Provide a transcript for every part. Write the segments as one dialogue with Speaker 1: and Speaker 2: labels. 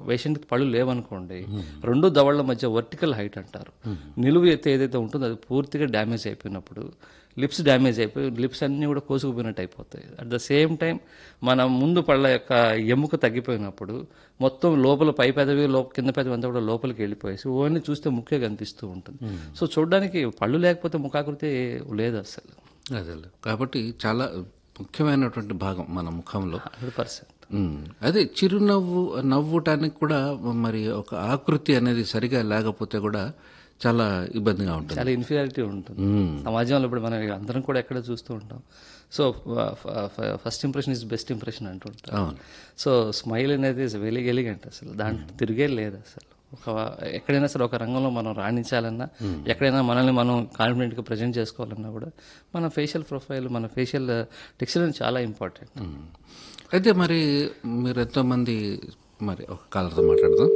Speaker 1: పేషెంట్కి పళ్ళు లేవనుకోండి రెండు దవళ్ళ మధ్య వర్టికల్ హైట్ అంటారు నిలువు ఎత్తు ఏదైతే ఉంటుందో అది పూర్తిగా డ్యామేజ్ అయిపోయినప్పుడు లిప్స్ డ్యామేజ్ అయిపోయి లిప్స్ అన్నీ కూడా కోసుకుపోయినట్టు అయిపోతాయి అట్ ద సేమ్ టైం మన ముందు పళ్ళ యొక్క ఎముక తగ్గిపోయినప్పుడు మొత్తం లోపల పై పెదవి లోప కింద పెదవి అంతా కూడా లోపలికి వెళ్ళిపోయేసి ఓన్లీ చూస్తే ముఖ్యంగా కనిపిస్తూ ఉంటుంది సో చూడడానికి పళ్ళు లేకపోతే ముఖాకృతి లేదు అసలు
Speaker 2: అదే కాబట్టి చాలా ముఖ్యమైనటువంటి భాగం మన ముఖంలో
Speaker 1: హండ్రెడ్ పర్సెంట్
Speaker 2: ఉమ్, అదే చిరునవ్వు నవ్వుటానికి కూడా మరి ఒక ఆకృతి అనేది సరిగా లేకపోతే కూడా చాలా ఇబ్బందిగా ఉంటుంది
Speaker 1: చాలా ఇన్ఫీరియారిటీ ఉంటుంది సమాజంలో ఇప్పుడు మనం అందరం కూడా ఎక్కడ చూస్తూ ఉంటాం so first impression is best impression అంటుంటాం
Speaker 2: అవును
Speaker 1: సో స్మైల్ అనేది ఇస్ వెరీ ఎలిగెంట్ అసలు దాంట్లో తిరిగే లేదు అసలు ఒక ఎక్కడైనా సరే ఒక రంగంలో మనం రాణించాలన్నా ఎక్కడైనా మనల్ని మనం కాన్ఫిడెంట్గా ప్రజెంట్ చేసుకోవాలన్నా కూడా మన ఫేషియల్ ప్రొఫైల్ మన ఫేషియల్ టెక్స్చర్ చాలా ఇంపార్టెంట్
Speaker 2: ఉమ్. అయితే మరి మీరు ఎంతోమంది మరి ఒక కాలర్తో మాట్లాడదాం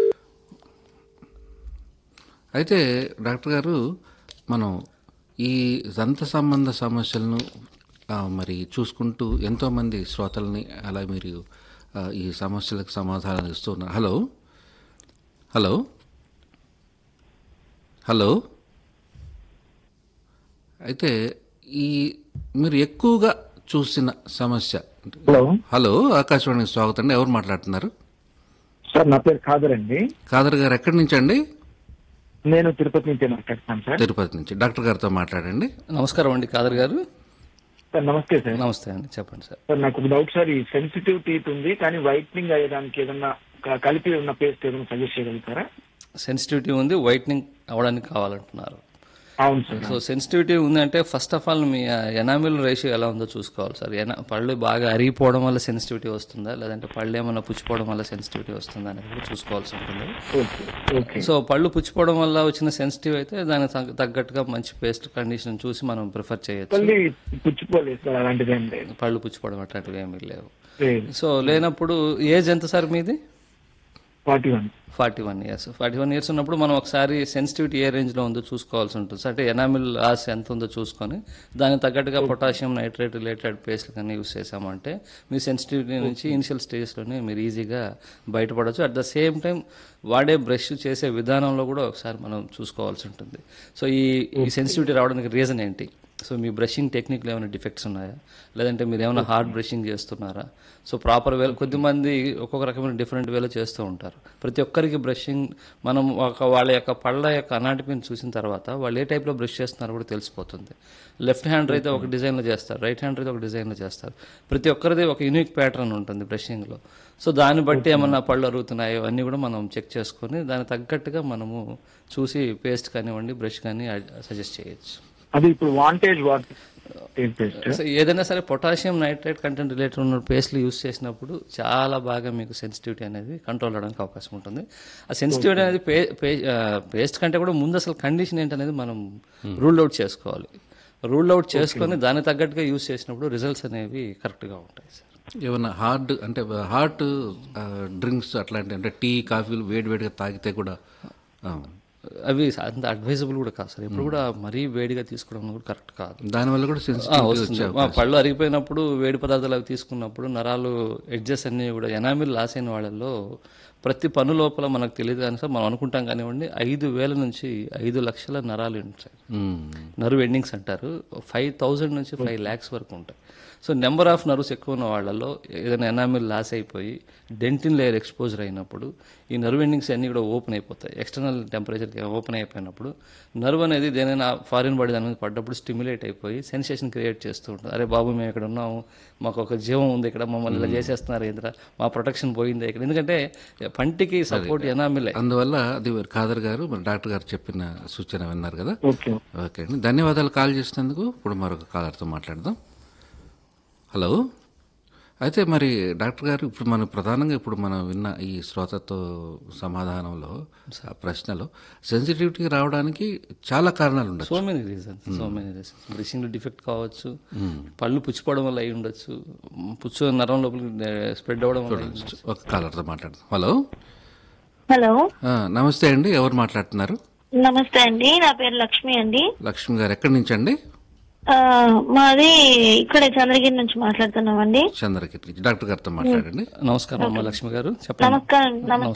Speaker 2: అయితే డాక్టర్ గారు మనం ఈ దంత సంబంధ సమస్యలను ఆ, మరి చూసుకుంటూ ఎంతోమంది శ్రోతల్ని అలా మీరు ఆ, ఈ సమస్యలకు సమాధానం ఇస్తూ ఉన్నారు హలో హలో హలో అయితే ఈ మీరు ఎక్కువగా చూసిన సమస్య
Speaker 3: హలో
Speaker 2: హలో ఆకాశవాణికి స్వాగతం అండి ఎవరు మాట్లాడుతున్నారు
Speaker 3: సార్ నా పేరు ఖాదర్ అండి
Speaker 2: కాదర్ గారు ఎక్కడి నుంచి అండి
Speaker 3: నేను తిరుపతి నుంచి మాట్లాడుతున్నాను సార్
Speaker 2: తిరుపతి నుంచి డాక్టర్ గారితో మాట్లాడండి
Speaker 1: నమస్కారం అండి కాదర్ గారు
Speaker 3: సార్ నమస్తే సార్
Speaker 1: నమస్తే అండి చెప్పండి సార్
Speaker 3: సార్ నాకు ఒక డౌట్ సార్ ఈ సెన్సిటివ్ టీత్ ఉంది కానీ వైట్నింగ్ అయ్యడానికి ఏదన్నా క- కలిపి ఉన్న పేస్ట్ ఏదైనా సజెస్ట్ చేయగలుగుతారా
Speaker 1: సెన్సిటివిటీ ఉంది వైట్నింగ్ అవ్వడానికి కావాలంటున్నారు
Speaker 3: అవును సార్
Speaker 1: సో సెన్సిటివిటీ ఉందంటే ఫస్ట్ ఆఫ్ ఆల్ మీ ఎనామిల్ రేషియో ఎలా ఉందో చూసుకోవాలి సార్ ఎనా పళ్ళు బాగా అరిగిపోవడం వల్ల సెన్సిటివిటీ వస్తుందా లేదంటే పళ్ళు ఏమన్నా పుచ్చిపోవడం వల్ల సెన్సిటివిటీ వస్తుందా అనేది కూడా చూసుకోవాల్సి ఉంటుంది
Speaker 3: ఓకే ఓకే
Speaker 1: సో పళ్ళు పుచ్చిపోవడం వల్ల వచ్చిన సెన్సిటివ్ అయితే దానికి తగ్గ- తగ్గట్టుగా మంచి పేస్ట్ కండిషన్ చూసి మనం ప్రిఫర్ చేయొచ్చు
Speaker 3: మళ్ళీ పుచ్చిపోలేదు సార్ అలాంటిది ఏం లేదు
Speaker 1: పళ్ళు పుచ్చిపోవడం అట్లాంటివి ఏమీ లేవు
Speaker 3: లేదు
Speaker 1: సో లేనప్పుడు ఏజ్ ఎంత సార్ మీది
Speaker 3: forty one
Speaker 1: forty one years forty one years ఉన్నప్పుడు మనం ఒకసారి సెన్సిటివిటీ ఏ రేంజ్లో ఉందో చూసుకోవాల్సి ఉంటుంది అంటే ఎనామిల్ లాస్ ఎంత ఉందో చూసుకొని దానికి తగ్గట్టుగా పొటాషియం నైట్రేట్ రిలేటెడ్ పేస్ట్లు కానీ యూస్ చేసామంటే మీ సెన్సిటివిటీ నుంచి ఇనిషియల్ స్టేజ్లోనే మీరు ఈజీగా బయటపడవచ్చు అట్ ద సేమ్ టైం వాడే బ్రష్ చేసే విధానంలో కూడా ఒకసారి మనం చూసుకోవాల్సి ఉంటుంది సో ఈ ఈ సెన్సిటివిటీ రావడానికి రీజన్ ఏంటి సో మీ బ్రషింగ్ టెక్నిక్లో ఏమైనా డిఫెక్ట్స్ ఉన్నాయా లేదంటే మీరు ఏమైనా హార్డ్ బ్రషింగ్ చేస్తున్నారా సో ప్రాపర్ వే కొద్దిమంది ఒక్కొక్క రకమైన డిఫరెంట్ వేలో చేస్తూ ఉంటారు ప్రతి ఒక్కరికి బ్రషింగ్ మనం ఒక వాళ్ళ యొక్క పళ్ళ యొక్క అనాటమీని చూసిన తర్వాత వాళ్ళు ఏ టైప్లో బ్రష్ చేస్తున్నారో కూడా తెలిసిపోతుంది లెఫ్ట్ హ్యాండ్ అయితే ఒక డిజైన్లో చేస్తారు రైట్ హ్యాండ్ అయితే ఒక డిజైన్లో చేస్తారు ప్రతి ఒక్కరిది ఒక యూనిక్ ప్యాటర్న్ ఉంటుంది బ్రషింగ్లో సో దాన్ని బట్టి ఏమన్నా పళ్ళు అరుగుతున్నాయో అన్నీ కూడా మనం చెక్ చేసుకొని దానికి తగ్గట్టుగా మనము చూసి పేస్ట్ కానివ్వండి బ్రష్ కానీ సజెస్ట్ చేయొచ్చు
Speaker 3: అది ఇప్పుడు వాంటేజ్ వాట్ పేస్ట్
Speaker 1: సో ఏదైనా సరే పొటాషియం నైట్రేట్ కంటెంట్ రిలేటెడ్ ఉన్న పేస్ట్లు యూస్ చేసినప్పుడు చాలా బాగా మీకు సెన్సిటివిటీ అనేది కంట్రోల్ అవడానికి అవకాశం ఉంటుంది ఆ సెన్సిటివిటీ అనేది పే పేస్ట్ కంటే కూడా ముందు అసలు కండిషన్ ఏంటనేది మనం రూల్ అవుట్ చేసుకోవాలి రూల్ అవుట్ చేసుకొని దానికి తగ్గట్టుగా యూస్ చేసినప్పుడు రిజల్ట్స్ అనేవి కరెక్ట్గా ఉంటాయి సార్
Speaker 2: ఏమన్నా హార్డ్ అంటే హార్ట్ డ్రింక్స్ అట్లాంటి అంటే టీ కాఫీలు వేడి వేడిగా తాగితే కూడా ఆ,
Speaker 1: అవి అంత అడ్వైజబుల్ కూడా కాదు సార్ ఎప్పుడు కూడా మరీ వేడిగా తీసుకోవడం కూడా కరెక్ట్ కాదు
Speaker 2: దానివల్ల కూడా
Speaker 1: ఆ,
Speaker 2: సెన్సిటివిటీ
Speaker 1: వస్తుంది ఆ, పళ్ళు అరిగిపోయినప్పుడు వేడి పదార్థాలు అవి తీసుకున్నప్పుడు నరాలు ఎడ్జెస్ అన్ని కూడా ఎనామిల్ లాస్ అయిన వాళ్ళల్లో ప్రతి పన్ను లోపల మనకు తెలియదు కానీ సార్ మనం అనుకుంటాం కానివ్వండి ఐదు వేల నుంచి ఐదు లక్షల నరాలు ఉంటాయి నర్వ్ ఎండింగ్స్ అంటారు ఫైవ్ థౌజండ్ నుంచి ఫైవ్ ల్యాక్స్ వరకు ఉంటాయి సో నెంబర్ ఆఫ్ నర్వ్స్ ఎక్కువ ఉన్న వాళ్ళలో ఏదైనా ఎనామిల్ లాస్ అయిపోయి డెంటిన్ లేయర్ ఎక్స్పోజర్ అయినప్పుడు ఈ నర్వ్ ఎండింగ్స్ అన్నీ కూడా ఓపెన్ అయిపోతాయి ఎక్స్టర్నల్ టెంపరేచర్కి ఓపెన్ అయిపోయినప్పుడు నర్వ్ అనేది దేనైనా ఫారిన్ బాడీ దాని మీద పడ్డప్పుడు స్టిమ్యులేట్ అయిపోయి సెన్సేషన్ క్రియేట్ చేస్తూ ఉంటుంది అరే బాబు మేము ఇక్కడ ఉన్నాము మాకు ఒక జీవం ఉంది ఇక్కడ మమ్మల్ని ఇలా చేసేస్తున్నారు ఏంద్రా మా ప్రొటెక్షన్ పోయింది ఇక్కడ ఎందుకంటే పంటికి సపోర్ట్ ఎనామిలే
Speaker 2: అందువల్ల అది ఖాదర్ గారు మరి డాక్టర్ గారు చెప్పిన సూచన విన్నారు కదా
Speaker 3: ఓకే
Speaker 2: ఓకే అండి ధన్యవాదాలు కాల్ చేసినందుకు ఇప్పుడు మరొక కాలర్తో మాట్లాడదాం హలో అయితే మరి డాక్టర్ గారు ఇప్పుడు మనం ప్రధానంగా ఇప్పుడు మనం విన్న ఈ శ్రోతతో సమాధానంలో ఆ ప్రశ్నలో సెన్సిటివిటీ రావడానికి చాలా కారణాలు ఉండొచ్చు
Speaker 1: so many reasons so many reasons brushing defect కావచ్చు పళ్ళు పుచ్చిపోవడం వల్ల అయి ఉండొచ్చు పుచ్చు నరం లోపలికి స్ప్రెడ్ అవ్వడం వల్ల అయి ఉండొచ్చు.
Speaker 2: ఒక కాలర్తో మాట్లాడదాం హలో
Speaker 4: హలో
Speaker 2: ఆ, నమస్తే అండి ఎవరు మాట్లాడుతున్నారు
Speaker 4: నమస్తే అండి నా పేరు లక్ష్మి అండి
Speaker 2: లక్ష్మి గారు ఎక్కడి నుంచి అండి
Speaker 4: ఆ, మాది ఇక్కడే చంద్రగిరి నుంచి మాట్లాడుతున్నామండి
Speaker 2: చంద్రగిరి నుంచి డాక్టర్ గారితో మాట్లాడండి
Speaker 1: నమస్కారం అమ్మ లక్ష్మి గారు చెప్పండి
Speaker 4: నమస్కారం నమస్తే